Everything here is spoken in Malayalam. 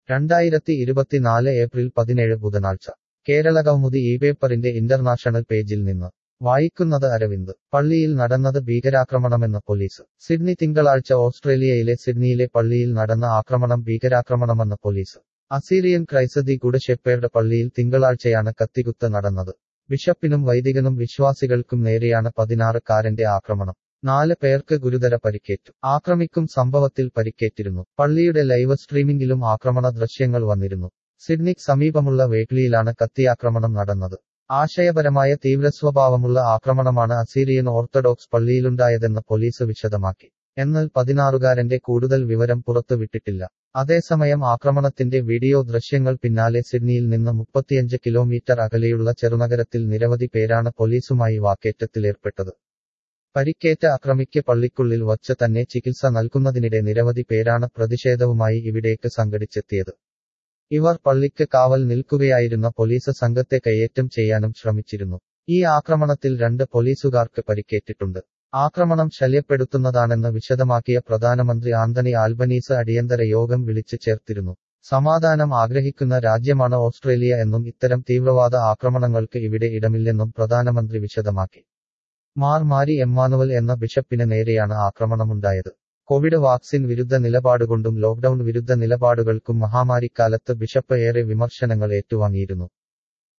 രണ്ടായിരത്തി ഇരുപത്തിനാല് ഏപ്രിൽ പതിനേഴ് ബുധനാഴ്ച കേരളകൗമുദി ഈ പേപ്പറിന്റെ ഇന്റർനാഷണൽ പേജിൽ നിന്ന് വായിക്കുന്നത് അരവിന്ദ് പള്ളിയിൽ നടന്നത് ഭീകരാക്രമണമെന്ന് പോലീസ് സിഡ്നി തിങ്കളാഴ്ച ഓസ്ട്രേലിയയിലെ സിഡ്നിയിലെ പള്ളിയിൽ നടന്ന ആക്രമണം ഭീകരാക്രമണമെന്ന് പോലീസ് അസീറിയൻ ക്രൈസതി ഗുഡ് ഷെപ്പേർഡ് പള്ളിയിൽ തിങ്കളാഴ്ചയാണ് കത്തികുത്ത് നടന്നത് ബിഷപ്പിനും വൈദികനും വിശ്വാസികൾക്കും നേരെയാണ് പതിനാറുകാരന്റെ ആക്രമണം നാല് പേർക്ക് ഗുരുതര പരിക്കേറ്റു ആക്രമിക്കും സംഭവത്തിൽ പരിക്കേറ്റിരുന്നു പള്ളിയുടെ ലൈവ് സ്ട്രീമിംഗിലും ആക്രമണ ദൃശ്യങ്ങൾ വന്നിരുന്നു സിഡ്നിക്ക് സമീപമുള്ള വേക്ലിയിലാണ് കത്തിയാക്രമണം നടന്നത് ആശയപരമായ തീവ്രസ്വഭാവമുള്ള ആക്രമണമാണ് അസീറിയൻ ഓർത്തഡോക്സ് പള്ളിയിലുണ്ടായതെന്ന് പോലീസ് വിശദമാക്കി എന്നാൽ പതിനാറുകാരന്റെ കൂടുതൽ വിവരം പുറത്തുവിട്ടിട്ടില്ല അതേസമയം ആക്രമണത്തിന്റെ വീഡിയോ ദൃശ്യങ്ങൾ പിന്നാലെ സിഡ്നിയിൽ നിന്ന് മുപ്പത്തിയഞ്ച് കിലോമീറ്റർ അകലെയുള്ള ചെറുനഗരത്തിൽ നിരവധി പേരാണ് പോലീസുമായി വാക്കേറ്റത്തിലേർപ്പെട്ടത് പരിക്കേറ്റ അക്രമിക്ക് പള്ളിക്കുള്ളിൽ വച്ച് തന്നെ ചികിത്സ നൽകുന്നതിനിടെ നിരവധി പേരാണ് പ്രതിഷേധവുമായി ഇവിടേക്ക് സംഘടിച്ചെത്തിയത് ഇവർ പള്ളിക്ക് കാവൽ നിൽക്കുകയായിരുന്ന പോലീസ് സംഘത്തെ കയ്യേറ്റം ചെയ്യാനും ശ്രമിച്ചിരുന്നു ഈ ആക്രമണത്തിൽ രണ്ട് പോലീസുകാർക്ക് പരിക്കേറ്റിട്ടുണ്ട് ആക്രമണം ശല്യപ്പെടുത്തുന്നതാണെന്ന് വിശദമാക്കിയ പ്രധാനമന്ത്രി ആന്റണി ആൽബനീസ് അടിയന്തര യോഗം വിളിച്ചു ചേർത്തിരുന്നു സമാധാനം ആഗ്രഹിക്കുന്ന രാജ്യമാണ് ഓസ്ട്രേലിയ എന്നും ഇത്തരം തീവ്രവാദ ആക്രമണങ്ങൾക്ക് ഇവിടെ ഇടമില്ലെന്നും പ്രധാനമന്ത്രി വിശദമാക്കി മാർ മാരി എമ്മാനുവൽ എന്ന ബിഷപ്പിന് നേരെയാണ് ആക്രമണമുണ്ടായത് കോവിഡ് വാക്സിൻ വിരുദ്ധ നിലപാടുകൊണ്ടും ലോക്ഡൌൺ വിരുദ്ധ നിലപാടുകൾക്കും മഹാമാരിക്കാലത്ത് ബിഷപ്പ് ഏറെ വിമർശനങ്ങൾ ഏറ്റുവാങ്ങിയിരുന്നു